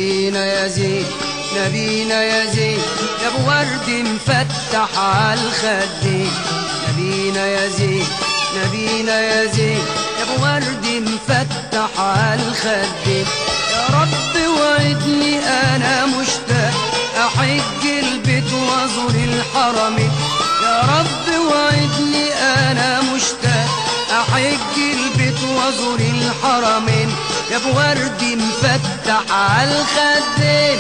نبينا يزيد نبينا يزيد يا ابو ورد مفتح على الخدين نبينا يزيد نبينا يزيد يا ابو ورد مفتح على الخدين يا رب وعدني انا مشتاق احج البيت وازور الحرمين يا رب وعدني انا مشتاق احج البيت وازور الحرمين يا ابو ورد مفتح على الخدين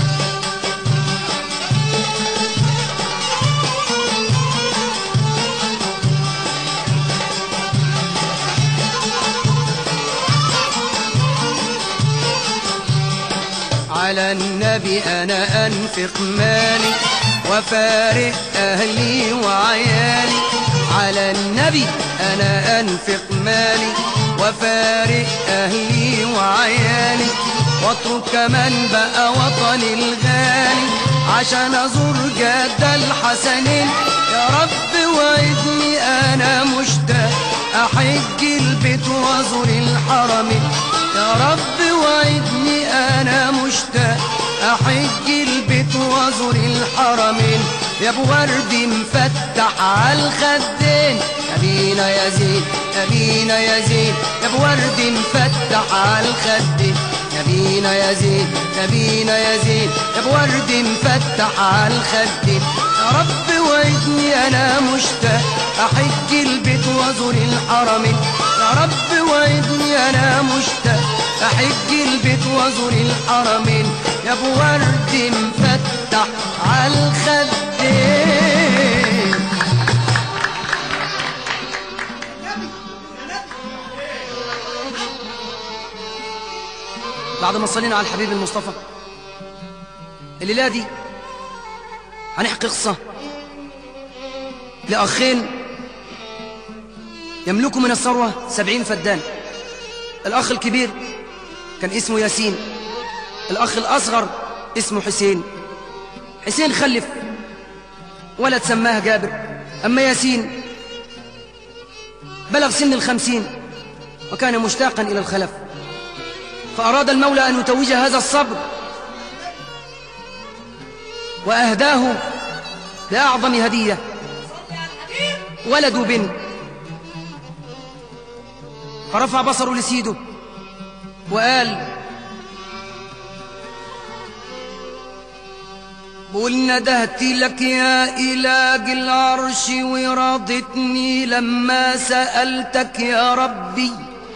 على النبي انا انفق مالي وفارق اهلي وعيالي على النبي انا انفق مالي وفارق اهلي وعيالي واترك من بقى وطني الغالي عشان ازور جد الحسنين يا رب وعدني انا مشتاق احج البيت وازور الحرمين يا رب وعدني انا مشتاق احج البيت وازور الحرمين يا ابو ورد مفتح على الخدين نبينا يزيد نبينا يزيد يا ابو ورد مفتح على الخدين نبينا يزيد نبينا يزيد يا ابو ورد مفتح على الخدين يا رب وعدني انا مشتاق احج البيت وازور الحرمين يا رب وعدني انا مشتاق احج البيت وازور الحرمين يا ابو ورد مفتح على الخدين بعد ما صلينا على الحبيب المصطفى الليله دي هنحكي قصه لاخين يملكوا من الثروه سبعين فدان الاخ الكبير كان اسمه ياسين الاخ الاصغر اسمه حسين حسين خلف ولد سماه جابر اما ياسين بلغ سن الخمسين وكان مشتاقا الى الخلف فأراد المولى أن يتوج هذا الصبر وأهداه بأعظم هدية ولد بنت فرفع بصره لسيده وقال قل ندهت لك يا إله العرش ورضتني لما سألتك يا ربي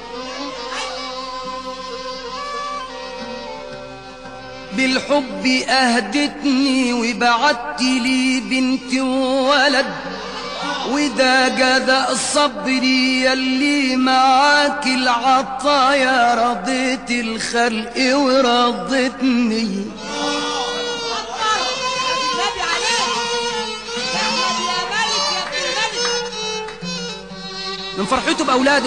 بالحب أهدتني وبعت لي بنت وولد وده جدأ صبري يلي معاك العطايا رضيت الخلق ورضتني النبي عليه يا احمد يا ملك يا ابن الملك من فرحته بأولاده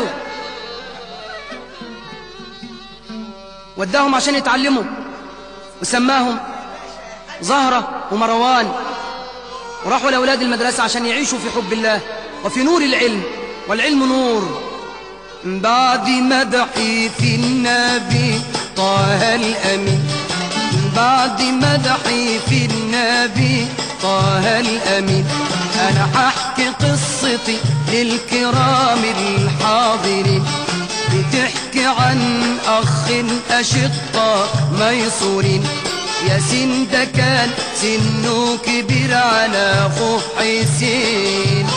وداهم عشان يتعلموا وسماهم زهرة ومروان وراحوا لأولاد المدرسة عشان يعيشوا في حب الله وفي نور العلم والعلم نور بعد مدحي في النبي طه الأمين بعد مدحي في النبي طه الأمين أنا هحكي قصتي للكرام الحاضرين بتحكي عن أخ أشقاء ميسورين ياسين ده كان سنه كبير على أخوه حسين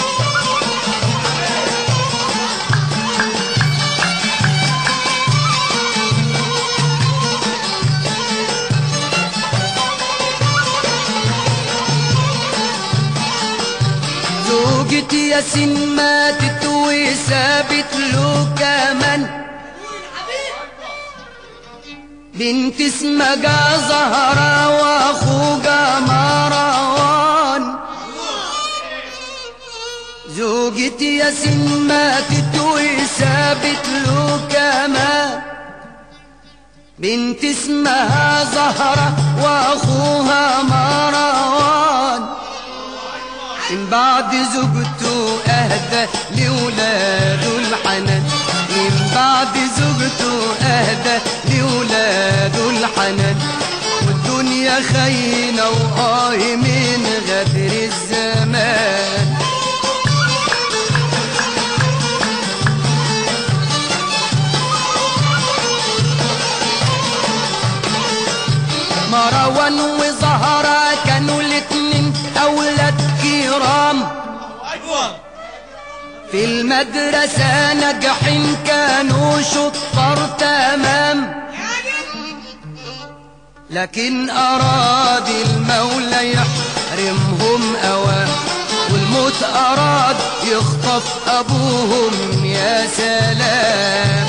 زوجة ياسين ماتت وسابت له كمان بنت اسمها زهرة واخوها مروان زوجة ياسين ماتت وسابت له كمان بنت اسمها زهرة واخوها مروان من بعد زوجته اهدى لولاده الحنان من بعد زوجته اهدى لولاده الحنان الدنيا خاينة وآه من غدر الزمان مروان وزهرة كانوا الاتنين أولاد كرام في المدرسة ناجحين كانوا شطار تمام لكن أراد المولى يحرمهم أوام والموت أراد يخطف أبوهم يا سلام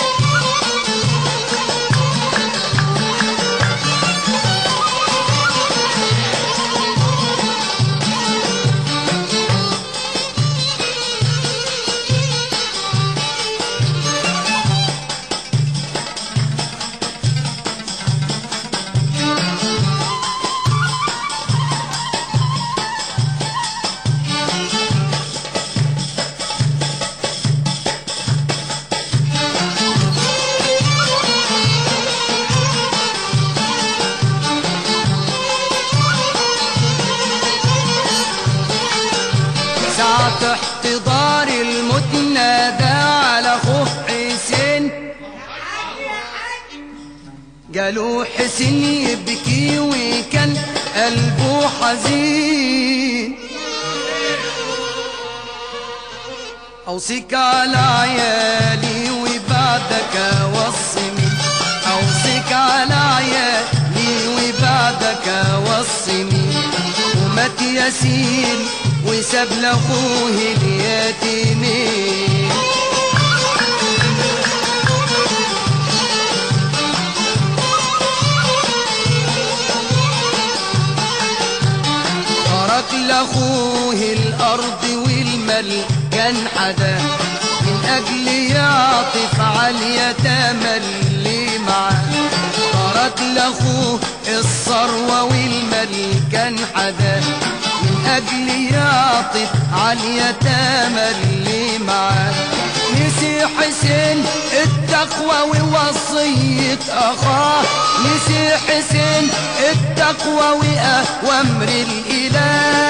ساعة احتضار الموت نادى على اخوه حسين قالوا حسين يبكي وكان قلبه حزين أوصيك على عيالي وبعدك وصني أوصيك على عيالي وبعدك وصني ومات ياسين وساب لأخوه اليتيمين ترك لاخوه الارض والمال كان حدا من اجل يعطف على اليتامى اللي معاه ترك لاخوه الثروه والمال كان حدا من اجل يعطف على اليتامى اللي معاه نسي حسين التقوى ووصية أخاه نسي حسين التقوى وأوامر الإله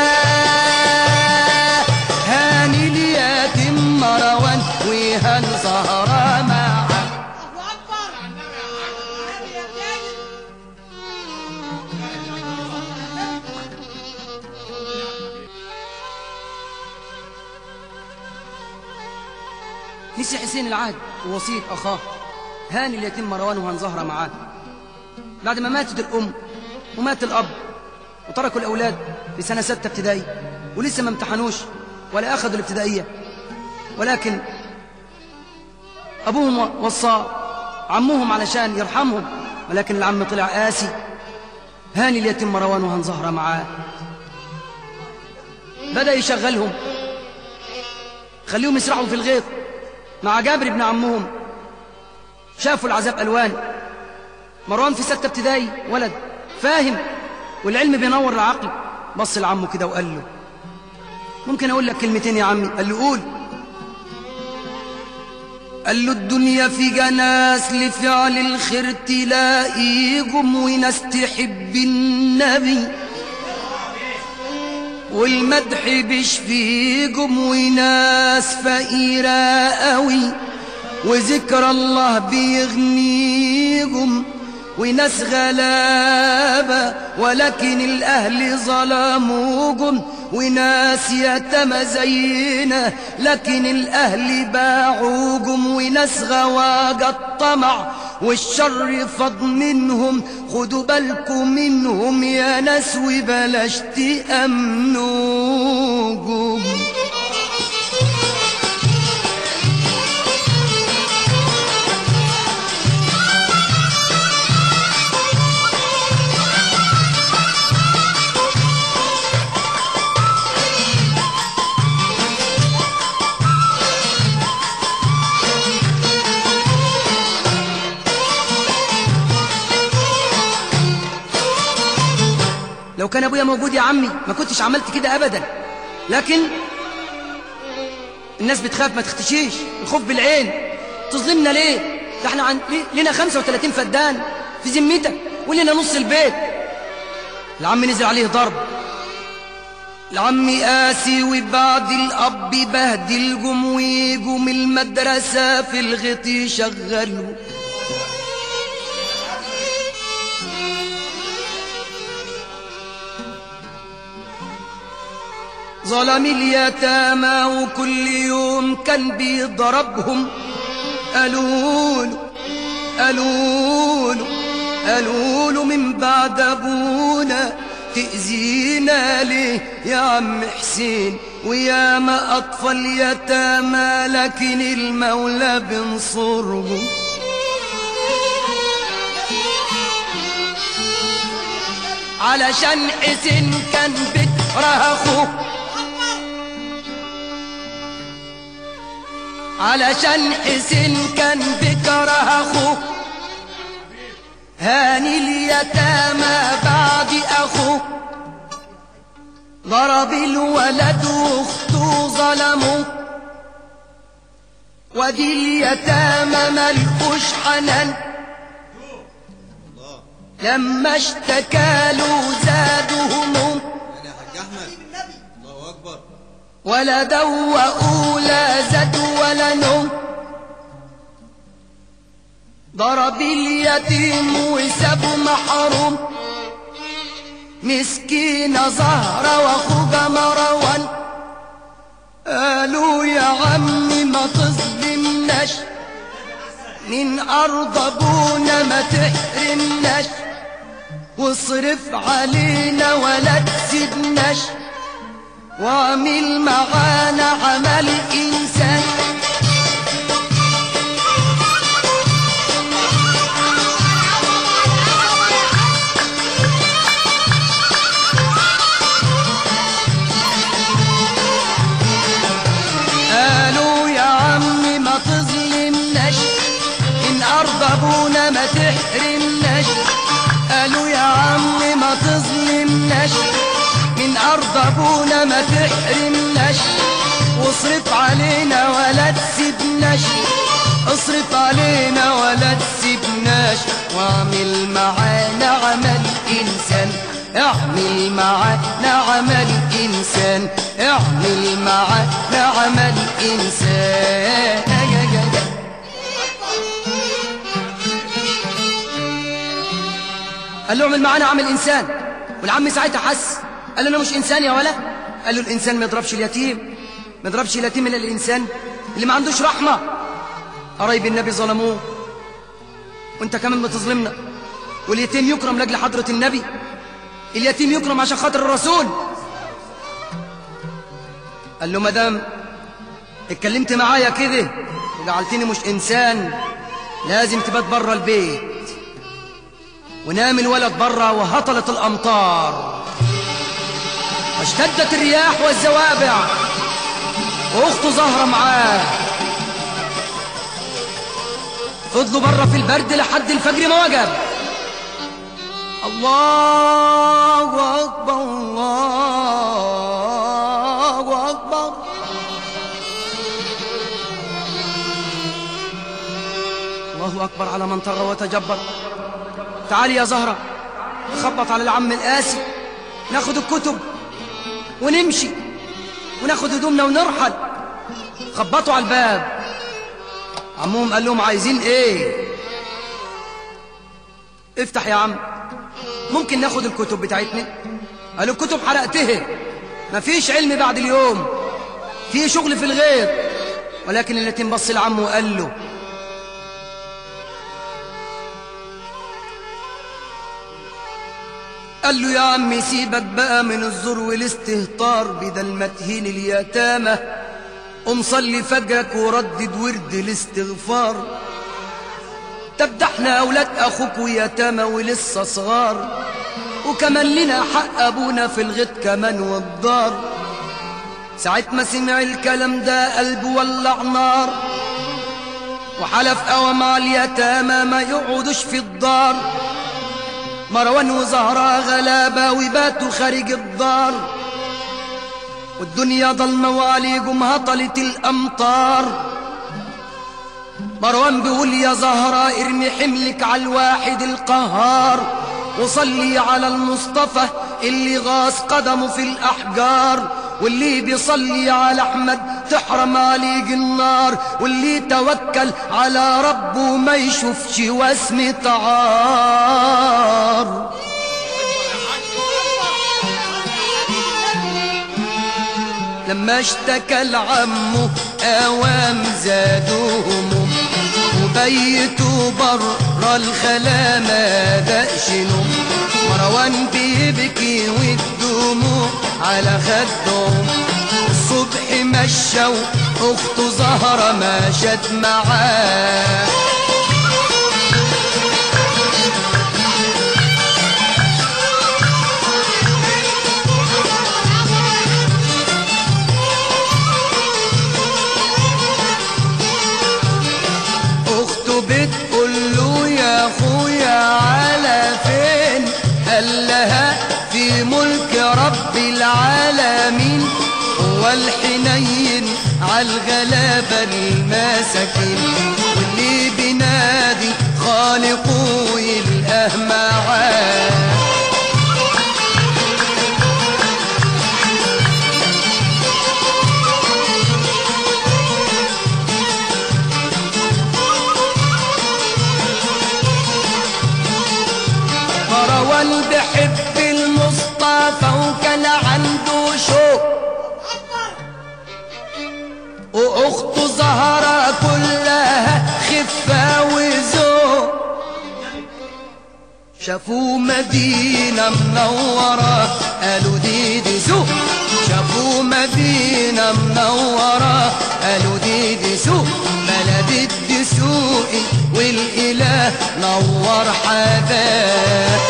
هاني اليتيم مروان وهان زهرة معاه الله أكبر هذه يا تاني نسي حسين العهد ووصية أخاه هاني اليتيم مروان وهان زهرة معاه بعد ما ماتت الأم ومات الأب وتركوا الأولاد في سنة ستة ابتدائي ولسه ما امتحنوش ولا أخذوا الابتدائية ولكن أبوهم وصى عمهم علشان يرحمهم ولكن العم طلع قاسي هاني اليتيم مروان وهان زهرة معاه بدأ يشغلهم خليهم يسرحوا في الغيط مع جابر ابن عمهم شافوا العذاب ألوان مروان في ستة ابتدائي ولد فاهم والعلم بينور العقل بص لعمه كده وقال له ممكن أقول لك كلمتين يا عمي قال له قول قال له الدنيا في جناس لفعل الخير تلاقيكم وناس تحب النبي والمدح بيشفيكم وناس فقيرة قوي وذكر الله بيغنيكم وناس غلابة ولكن الأهل ظلموكم وناس يتامى زينا لكن الأهل باعوكم وناس غواجة الطمع والشر فض منهم خدوا بالكم منهم يا ناس وبلاش تأمنوكم لو كان ابويا موجود يا عمي ما كنتش عملت كده ابدا لكن الناس بتخاف ما تختشيش الخوف بالعين تظلمنا ليه ده احنا عن... ليه- لنا 35 فدان في ذمتك ولنا نص البيت العم نزل عليه ضرب العم قاسي وبعد الأب بهدل جم ويجوا من المدرسة في الغط يشغلوا ظلم اليتامى وكل يوم كان بيضربهم قالوا له قالوا له قالوا له من بعد ابونا تأذينا ليه يا عم حسين ويا ما أطفال يتامى لكن المولى بنصرهم علشان حسين كان بكره اخوه علشان حسين كان بكره اخوه هاني اليتامى بعد اخوه ضرب الولد واخته ظلموه ودي اليتامى ملقوش حنان لما اشتكى له زادوا هموم يعني يا حاج احمد الله اكبر ولا دوقوا لا زاد ولا نوم ضرب اليتيم وسابه محروم مسكينة زهرة واخوها مروان قالوا يا عمي ما تظلمناش من أرض أبونا ما تحرمناش واصرف علينا ولا تسيبناش واعمل معانا عمل إنسان قالوا يا عمي ما تظلمناش إن أرض أبونا ما تحرمناش قالوا يا عمي ما تظلمناش من أرض أبونا ما تحرمناش واصرف علينا ولا تسيبناش اصرف علينا ولا تسيبناش واعمل معانا عمل إنسان اعمل معانا عمل إنسان اعمل معانا عمل إنسان يا يا يا يا. قال له اعمل معانا عمل إنسان والعم ساعتها حس قال له أنا مش إنسان يا ولا قال له الإنسان ما يضربش اليتيم ما يضربش اليتيم إلا الإنسان اللي ما عندوش رحمة قرايب النبي ظلموه وانت كمان بتظلمنا واليتيم يكرم لاجل حضرة النبي اليتيم يكرم عشان خاطر الرسول قال له مدام اتكلمت معايا كده وجعلتني مش انسان لازم تبات بره البيت ونام الولد بره وهطلت الامطار واشتدت الرياح والزوابع واخته زهره معاه فضلوا بره في البرد لحد الفجر ما وجب الله أكبر الله أكبر الله أكبر على من طغى وتجبر تعالي يا زهرة خبط على العم القاسي ناخد الكتب ونمشي وناخد هدومنا ونرحل خبطوا على الباب عمهم قال لهم عايزين ايه افتح يا عم ممكن ناخد الكتب بتاعتنا قالوا الكتب حرقتها مفيش علم بعد اليوم في شغل في الغيط ولكن اليتيم بص لعمه وقال له قال له يا عمي سيبك بقى من الزور والاستهتار بدل ما تهين اليتامى قوم صلي فجرك وردد ورد الاستغفار طب ده احنا اولاد اخوك ويتامى ولسه صغار وكمان لنا حق ابونا في الغيط كمان والدار ساعة ما سمع الكلام ده قلبه ولع نار وحلف قوى مع اليتامى ما يقعدوش في الدار مروان وزهرة غلابة وباتوا خارج الدار والدنيا ضلمة وعليكم هطلت الأمطار مروان بيقول يا زهرة ارمي حملك على الواحد القهار وصلي على المصطفى اللي غاص قدمه في الأحجار واللي بيصلي على أحمد تحرم عليه النار واللي توكل على ربه ما يشوفش وسمة عار لما اشتكى لعمه اوام زادوا هموم وبيتوا بره الخلا ما دقش نوم مروان بيبكي والدموع على خدهم الصبح مشى واخته زهره مشت معاه اخته بتقول له يا اخويا على فين قال لها في ملك رب العالمين هو الحنين عالغلابة المساكين واللي بينادي خالقه يلقاه معاه مروان بحب المصطفى وكان عنده شوق واخته زهرة كلها خفة وذوق شافوا مدينة منورة قالوا دي دي سوق شافوا مدينة منورة قالوا دي دي سوق بلد الدسوقي والإله نور حداه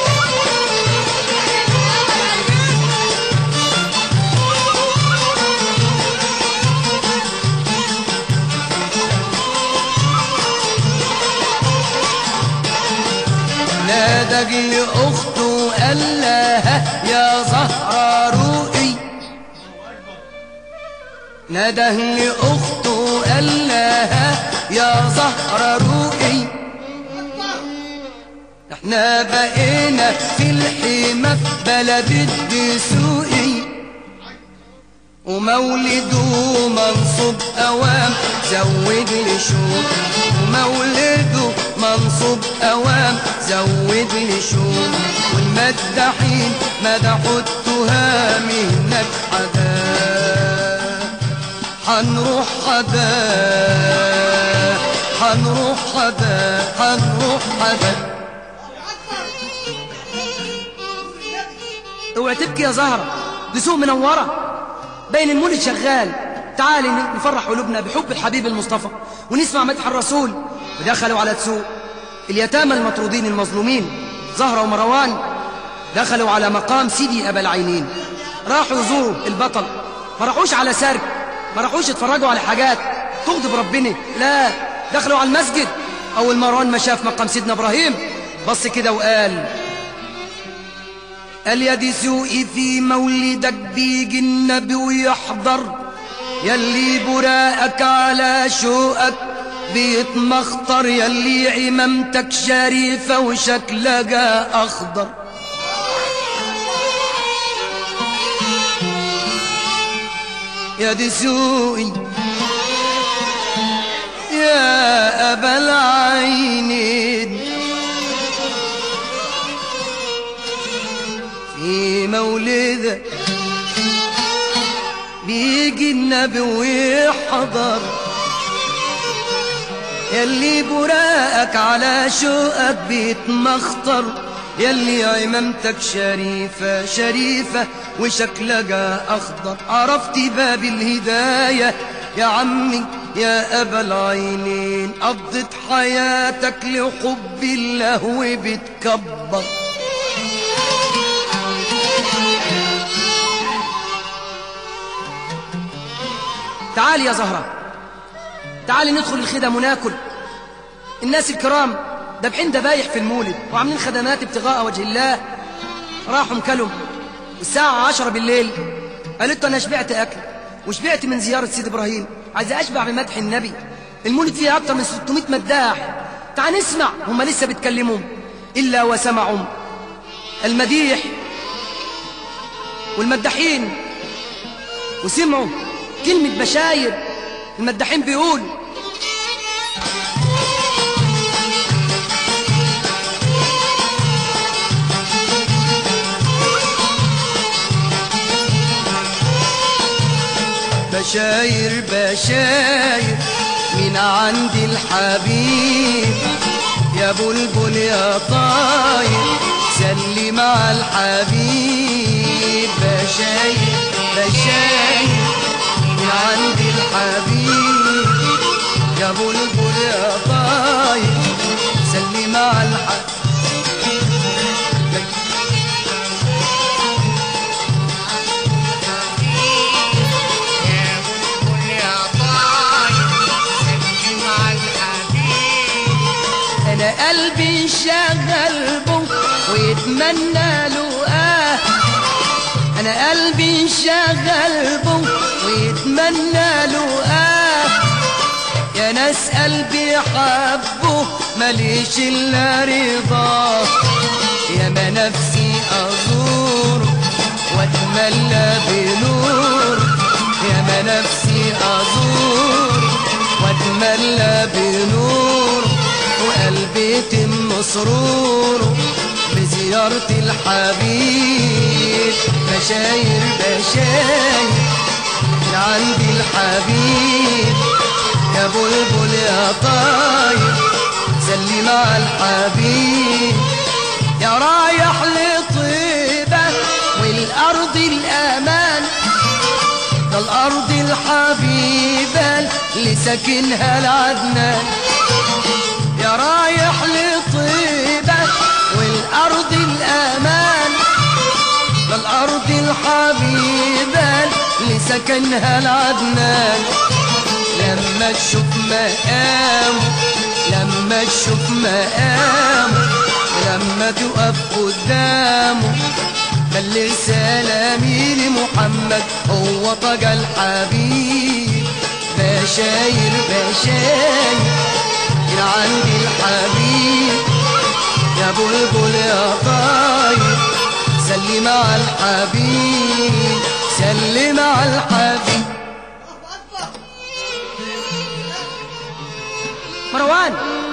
نادى لأخته قال لها يا زهرة روقي نادى لأخته قال لها يا زهرة روقي احنا بقينا في الحمى في بلد الدسوقي ومولده منصوب أوام زود لي شوق ومولده منصوب أوام زود لي شوق والمدحين مدحوا التهام هناك حدا حنروح حدا حنروح حدا حنروح حدا اوعى تبكي يا زهرة دي سوق منورة بين المولد شغال تعالي نفرح قلوبنا بحب الحبيب المصطفى ونسمع مدح الرسول ودخلوا على تسوق اليتامى المطرودين المظلومين زهرة ومروان دخلوا على مقام سيدي أبا العينين راحوا يزوروا البطل ما راحوش على سرك ما راحوش يتفرجوا على حاجات تغضب ربنا لا دخلوا على المسجد أول مروان ما شاف مقام سيدنا إبراهيم بص كده وقال قال يا دي سوقي في مولدك بيجي النبي ويحضر يلي براءك على شوقك بيتمخطر يلي عمامتك شريفة وشكلها أخضر يا دي سوقي يا أبا العينين في مولدك بيجي النبي ويحضر يلي براءك على شوقك بيتمخطر يلي عمامتك شريفة شريفة وشكلها أخضر عرفت باب الهداية يا عمي يا أبا العينين قضت حياتك لحب الله وبتكبر تعالي يا زهرة تعالي ندخل الخدم وناكل الناس الكرام دابحين دبايح في المولد وعاملين خدمات ابتغاء وجه الله راحوا مكلهم الساعة عشرة بالليل قالت له أنا شبعت أكل وشبعت من زيارة سيد إبراهيم عايز أشبع بمدح النبي المولد فيه أكتر من 600 مداح تعال نسمع هم لسه بيتكلموا إلا وسمعوا المديح والمداحين وسمعوا كلمة بشاير المداحين بيقول بشاير بشاير من عند الحبيب يا بلبل يا طاير سلم على الحبيب بشاير بشاير من عند الحبيب يا بلبل يا طاير سلم على الحبيب انا قلبي شغل بو ويتمنى له اه انا قلبي شغل بو ويتمنى له اه يا ناس قلبي حبه ماليش الا رضاه يا ما نفسي ازور واتملى بنور يا ما نفسي ازور واتملى بنور وقلبي يتم سرور بزيارة الحبيب بشاير بشاير من عندي الحبيب يا بلبل يا طاير سلم على الحبيب يا رايح لطيبة والأرض الأمان ده الأرض الحبيبة اللي ساكنها العدنان يا رايح لطيبة والأرض الأمان ده الأرض الحبيبة اللي سكنها العدنان لما تشوف مقامه لما تشوف مقامه لما تقف قدامه بلغ سلامي لمحمد هو طجى الحبيب بشاير بشاير من عندي الحبيب يا بلبل يا طاير سلم على الحبيب سلم على الحبيب مروان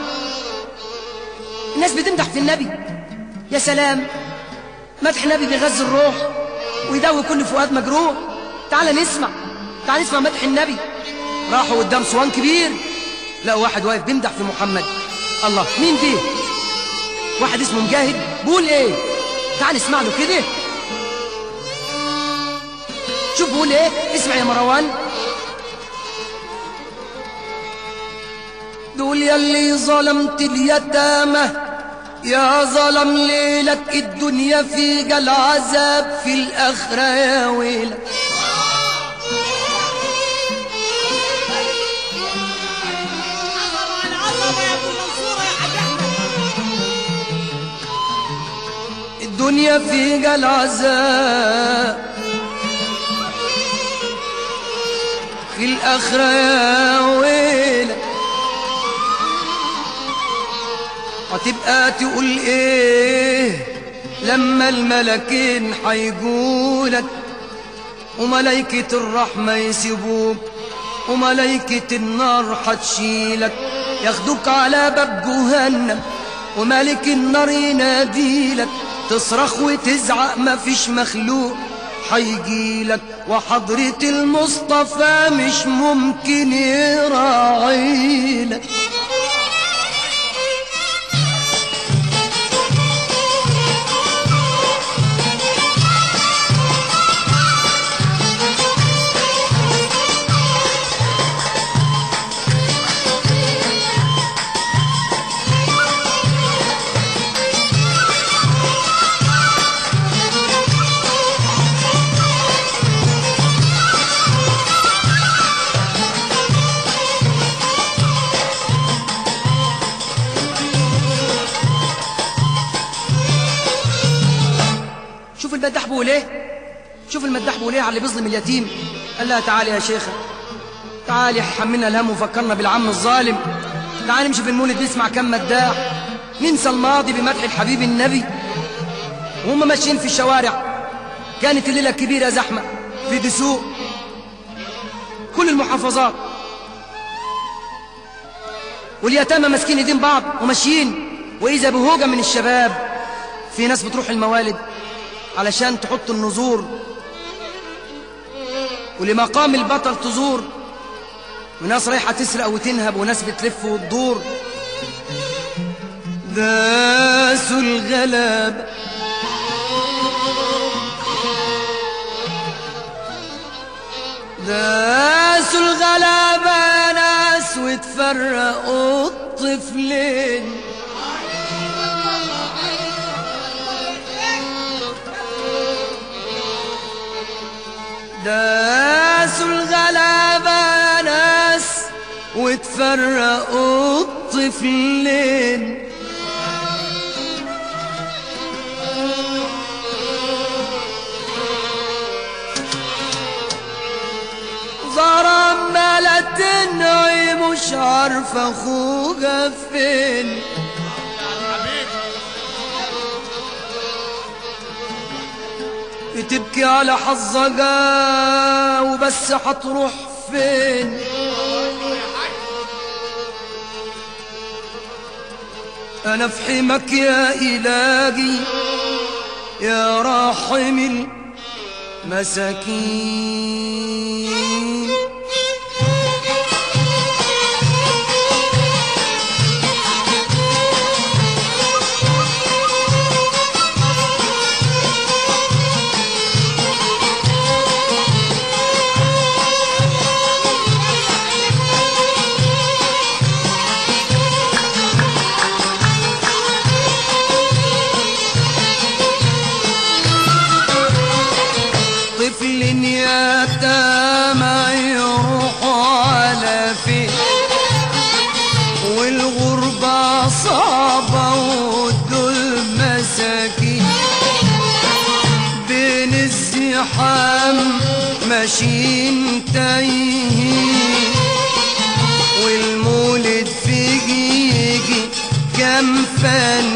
الناس بتمدح في النبي يا سلام مدح النبي بيغذي الروح ويداوي كل فؤاد مجروح تعال نسمع تعال نسمع مدح النبي راحوا قدام صوان كبير لقوا واحد واقف بيمدح في محمد الله مين دي واحد اسمه مجاهد بيقول ايه تعال نسمع له كده شوف بيقول ايه اسمع يا مروان دول يلي ظلمت اليتامى يا ظلم ليلك الدنيا في جل عذاب في الآخرة يا ويلك عظمة العظمة يا ابو منصورة يا حاج احمد الدنيا في جل عذاب في الآخرة يا ويلك هتبقى تقول ايه لما الملكين حيقولك وملايكة الرحمة يسيبوك وملايكة النار حتشيلك ياخدوك على باب جهنم وملك النار يناديلك تصرخ وتزعق مفيش مخلوق حيجيلك وحضرة المصطفى مش ممكن يراعيلك شوف المداح بيقول ايه شوف المداح بيقول ايه على اللي بيظلم اليتيم قال لها تعالي يا شيخة تعالي حملنا الهم وفكرنا بالعم الظالم تعالي نمشي في المولد نسمع كم مداح ننسى الماضي بمدح الحبيب النبي وهم ماشيين في الشوارع كانت الليلة كبيرة زحمة في دسوق كل المحافظات واليتامى ماسكين ايدين بعض وماشيين واذا بهوجه من الشباب في ناس بتروح الموالد علشان تحط النذور ولمقام البطل تزور وناس رايحه تسرق وتنهب وناس بتلف وتدور داسوا الغلاب داسوا الغلابة يا ناس وتفرقوا الطفلين داسوا الغلابة يا ناس وتفرقوا الطفلين ظرم لا تنعي مش عارفة اخوها فين بتبكي على حظها وبس هتروح فين انا في حمك يا الهي يا راحم المساكين طفل يتامى يروح على فين والغربة صعبة والدول مساكين بين الزحام ماشيين تايهين والمولد فيجي يجي كم فن